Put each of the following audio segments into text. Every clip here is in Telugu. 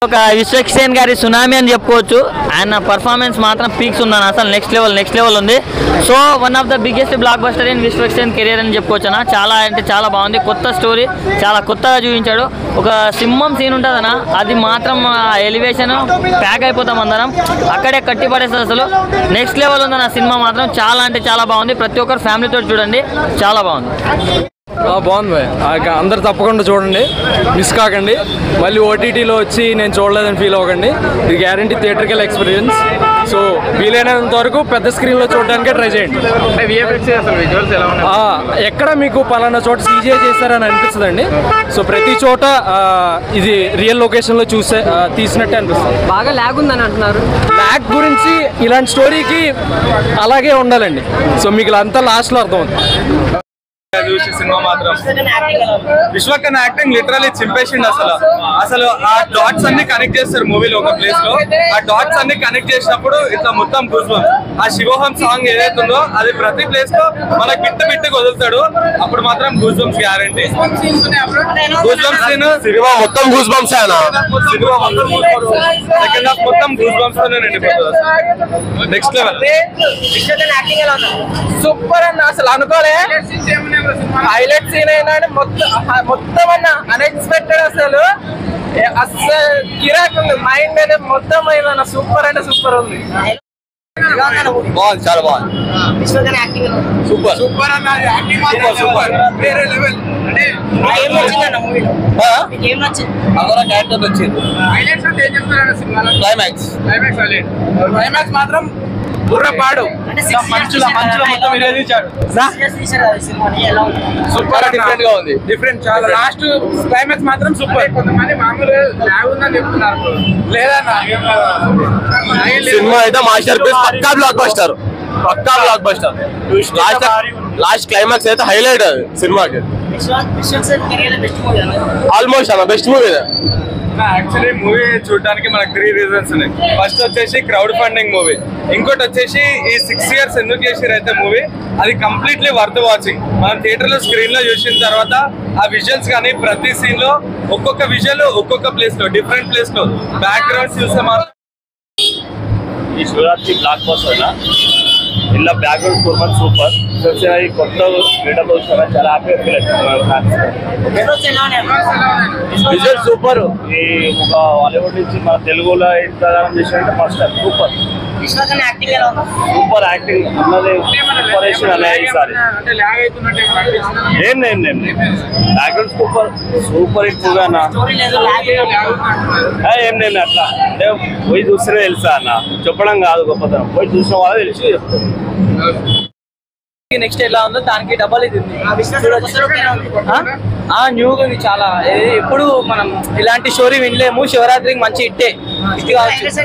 ఒక విశ్వక్సేన్ గారి సునామీ అని చెప్పుకోవచ్చు ఆయన పర్ఫార్మెన్స్ మాత్రం పీక్స్ ఉందని అసలు నెక్స్ట్ లెవెల్ నెక్స్ట్ లెవెల్ ఉంది so one of the biggest blockbuster in Vishwaksen career అని చెప్పుకోవచ్చు అన్న చాలా అంటే చాలా బాగుంది కొత్త స్టోరీ చాలా కొత్తగా చూపించాడు ఒక సింహం సీన్ ఉంటుందన్న అది మాత్రం ఎలివేషన్ ప్యాక్ అయిపోతాం అందరం అక్కడే కట్టి పడేస్తుంది అసలు నెక్స్ట్ లెవెల్ ఉందన్న సినిమా మాత్రం చాలా అంటే చాలా బాగుంది ప్రతి ఒక్కరు ఫ్యామిలీతో చూడండి చాలా బాగుంది ఆ, బాగుంది భయ్. ఆ, ఇక అందరు తప్పకుండా చూడండి మిస్ కాకండి మళ్ళీ ఓటీటీలో వచ్చి నేను చూడలేదని ఫీల్ అవ్వకండి ఇది గ్యారంటీ థియేటర్కల్ ఎక్స్పీరియన్స్ సో వీలైనంత వరకు పెద్ద స్క్రీన్లో చూడడానికే ట్రై చేయండి ఆ, ఎక్కడ మీకు పలానా చోట సీజీఐ చేస్తారని అనిపిస్తుందండి సో ప్రతి చోట ఆ, ఇది రియల్ లొకేషన్లో చూసే ఆ, తీసినట్టే అనిపిస్తుంది బాగా లాగ్ ఉందని అంటున్నారు బ్లాక్ గురించి ఇలాంటి స్టోరీకి అలాగే ఉండాలండి సో మీకు అంతా లాస్ట్లో అర్థమవుతుంది చూసి సినిమా మాత్రం విశ్వకన్ యాక్టింగ్ లిటరలీ చింపేసిండు అసలు అసలు ఆ డాట్స్ అన్ని కనెక్ట్ చేస్తారు మూవీలో ఒక ప్లేస్ లో ఆ డాట్స్ అన్ని కనెక్ట్ చేసినప్పుడు ఇట్లా మొత్తం గూస్ ఆ శివోహం సాంగ్ ఏదైతే ఉందో అది ప్రతి ప్లేస్ లో మనకి బిట్టు బిట్టుకు వదులుతాడు అప్పుడు మాత్రం goosebumps guarantee goosebumps సినిమా మొత్తం గూస్ బంప్స్ ఆయన సినిమా మొత్తం సెకండ్ హాఫ్ మొత్తం గూస్ బంప్స్ తోనే నిండిపోతుంది నెక్స్ట్ లెవెల్ సూపర్ అన్న అసలు అనుకోలే హైలైట్ సీన్ అయినా మొత్తం మొత్తం అన్న అన్ఎక్స్పెక్టెడ్ అసలు ఏ, అస్సలు కిరాక్ ఉంది మైండ్ అనేది మొత్తం అయిందన్న సూపర్ అంటే సూపర్ ఉంది బాగుంది చాలా బాగుంది సూపర్ సూపర్ అన్న సూపర్ సూపర్ వేరే లెవెల్ అంటే అదొక క్యారెక్టర్ వచ్చింది హైలైట్స్ అంటే ఏం చెప్తారు సినిమాలో క్లైమాక్స్ క్లైమాక్స్ హైలైట్ క్లైమాక్స్ మాత్రం బుర్రపాడు మంచుల మంచుల మొత్తం విరేదించాడు సూపర్ డిఫరెంట్ గా ఉంది డిఫరెంట్ చాలా లాస్ట్ క్లైమాక్స్ మాత్రం సూపర్ కొంతమంది మామూలుగా లాగ్ ఉందని చెప్తున్నారు లేదన్నా సినిమా అయితే మాస్టర్ పీస్ పక్కా బ్లాక్ బస్టర్ పక్కా blockbuster last last climax అయితే హైలైట్ అది సినిమాకి ఆల్మోస్ట్ అన్న బెస్ట్ మూవీ యాక్చువల్లీ మూవీ చూడడానికి మనకు త్రీ రీజన్స్ ఉన్నాయి ఫస్ట్ వచ్చేసి క్రౌడ్ ఫండింగ్ మూవీ ఇంకోటి వచ్చేసి ఈ సిక్స్ ఇయర్స్ ఎందుకు చేసారు అయితే మూవీ అది కంప్లీట్లీ వర్త్ వాచింగ్ మనం థియేటర్ లో స్క్రీన్ లో చూసిన తర్వాత ఆ విజువల్స్ కానీ ప్రతి సీన్ లో ఒక్కొక్క విజువల్ ఒక్కొక్క ప్లేస్ లో డిఫరెంట్ ప్లేస్ లో బ్యాక్గ్రౌండ్స్ చూస్తే మాత్రం ఈ శివరాత్రి బ్లాక్ బస్టర్ ఇలా బ్యాక్గ్రౌండ్ స్కోర్ మాత్రం సూపర్ వచ్చిన ఈ కొత్త రిటర్న్ వచ్చిన చాలా హ్యాపీగా ఫీల్ అవుతుంది విజువల్ సూపర్ ఈ ఒక హాలీవుడ్ నుంచి మన తెలుగులో ఇంత చేసినట్టే first time super super acting అన్నది సూపర్ అనే ఈసారి అంటే లాగ్ అవుతున్నట్టు ఏం ఏం ఏం background super super hit movie అన్న ఏ, ఏం లేదు అట్లా అంటే పోయి చూస్తేనే తెలుసా అన్న చెప్పడం కాదు గొప్పతనం పోయి చూసిన వాళ్ళు తెలిసి చెప్తారు నెక్స్ట్ ఎలా ఉందో దానికి డబల్ ఇది ఉంది ఆ? ఆ న్యూగా ఉంది చాలా ఇది ఎప్పుడు మనం ఇలాంటి స్టోరీ వినలేము శివరాత్రికి మంచి ఇట్టే హిట్ కావచ్చు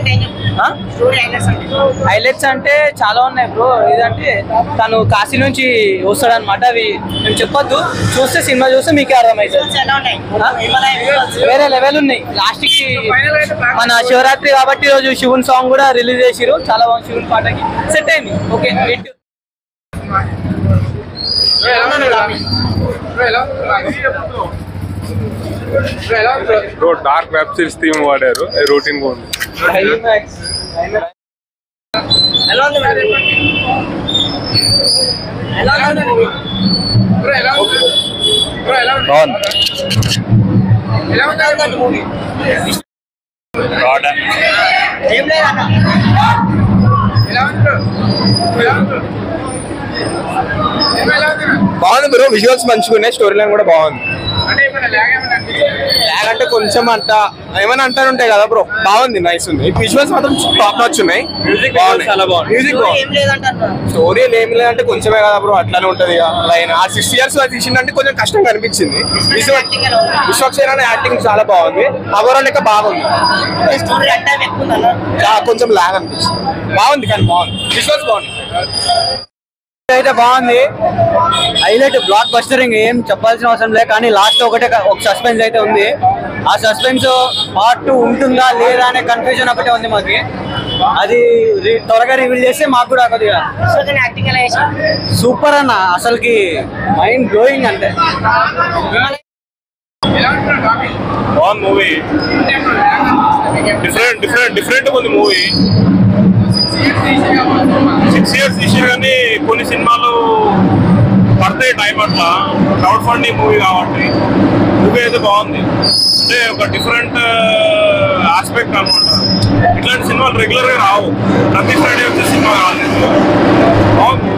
హైలైట్స్ అంటే చాలా ఉన్నాయి బ్రో ఏదంటే తను కాశీ నుంచి వస్తాడనమాట అవి మేము చెప్పొద్దు చూస్తే సినిమా చూస్తే మీకే అర్థమవుతుంది ఆ? వేరే లెవెల్ ఉన్నాయి లాస్ట్ కి మన శివరాత్రి కాబట్టి రోజు శివుని సాంగ్ కూడా రిలీజ్ చేసిరు చాలా బాగుంది శివుని పాటకి సెట్ అయింది okay hit bro dark web series theme వాడారు రూటీన్ గా ఉంది బాగుంది బ్రో విజువల్స్ మంచిగా ఉన్నాయి స్టోరీ లైన్ కూడా బాగుంది లాగ్ అంటే కొంచెం అంట ఏమైనా అంటారు ఉంటాయి కదా బ్రో బాగుంది నైస్ ఉంది విజువల్స్ మాత్రం టాప్ నాచ్ ఉన్నాయి మ్యూజిక్ చాలా బాగుంది మ్యూజిక్ బాగుంది స్టోరీ ఏం లేదంటే కొంచెమే కదా బ్రో అట్లానే ఉంటది ఇక లైన్ ఆ సిక్స్ ఇయర్స్ తీసిందంటే కొంచెం కష్టంగా అనిపించింది విశ్వక్సేన యాక్టింగ్ చాలా బాగుంది అవరా లెక్క బాగుంది ఆ, కొంచెం లాగ్ అనిపిస్తుంది బాగుంది కానీ బాగుంది విజువల్స్ బాగుంది అయితే బాగుంది హైలైట్ బ్లాక్ బస్టరింగ్ ఏం చెప్పాల్సిన అవసరం లేదు కానీ లాస్ట్ ఒకటే ఒక సస్పెన్స్ అయితే ఉంది ఆ సస్పెన్స్ పార్ట్ టూ ఉంటుందా లేదా అనే కన్ఫ్యూజన్ ఒకటే ఉంది మాకు అది రి- త్వరగా రివీల్ చేస్తే మాకు కూడా కొద్దిగా సూపర్ అన్న అసలుకి మైండ్ బ్లోయింగ్ అంటే బాగుంది మూవీ డిఫరెంట్ డిఫరెంట్ డిఫరెంట్ ఉంది మూవీ సిక్స్ ఇయర్స్ తీసిన కానీ కొన్ని సినిమాలు పడతాయి టైం అట్లా క్రౌడ్ ఫండింగ్ మూవీ కాబట్టి మూవీ అయితే బాగుంది అంటే ఒక డిఫరెంట్ ఆస్పెక్ట్ అనమాట ఇట్లాంటి సినిమాలు రెగ్యులర్ గా రావు ప్రతి ఫ్రైడే వచ్చే సినిమా కావాలి బాగుంది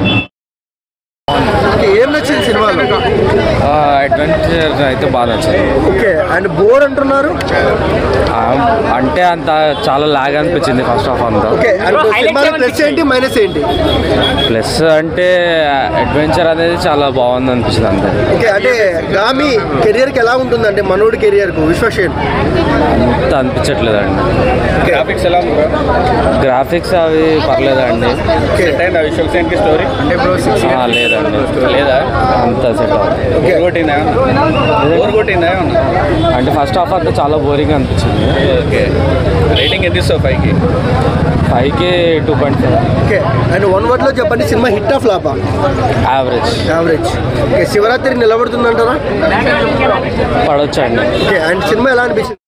ఓకే, ఏం నచ్చింది సినిమాలో అడ్వెంచర్ అయితే బాగా నచ్చింది ఓకే అండ్ బోర్ అంటున్నారు ఆ, అంటే అంత చాలా లాగ్ అనిపించింది ఫస్ట్ హాఫ్ అంతా ఓకే అండ్ సినిమాలో ప్లస్ ఏంటి మైనస్ ఏంటి ప్లస్ అంటే అడ్వెంచర్ అనేది చాలా బాగుంది అనిపించింది అంతే ఓకే అంటే గామి కెరియర్ కి ఎలా ఉంటుంది అంటే మనోడి కెరియర్ కు విశ్వసేన్ అంత అనిపించట్లేదండి గ్రాఫిక్స్ ఎలా గ్రాఫిక్స్ అవి పర్లేదండి ఓకే స్టోరీ అంటే బ్రో సిక్స్ ఆ, లేదండి లేదా అంత సెట్ అవుతుంది బోర్ కొట్టిందా బోర్ కొట్టిందా అంటే ఫస్ట్ హాఫ్ అంతా చాలా బోరింగ్ అనిపించింది ఓకే రేటింగ్ ఎంత ఇస్తావు పైకి ఫైవ్కి two point five okay and one word లో చెప్పండి సినిమా హిట్ ఆఫ్ లాపా యావరేజ్ యావరేజ్ ఓకే శివరాత్రి నిలబడుతుందంటారా పడొచ్చండి ఓకే అండ్ సినిమా ఎలా అనిపించింది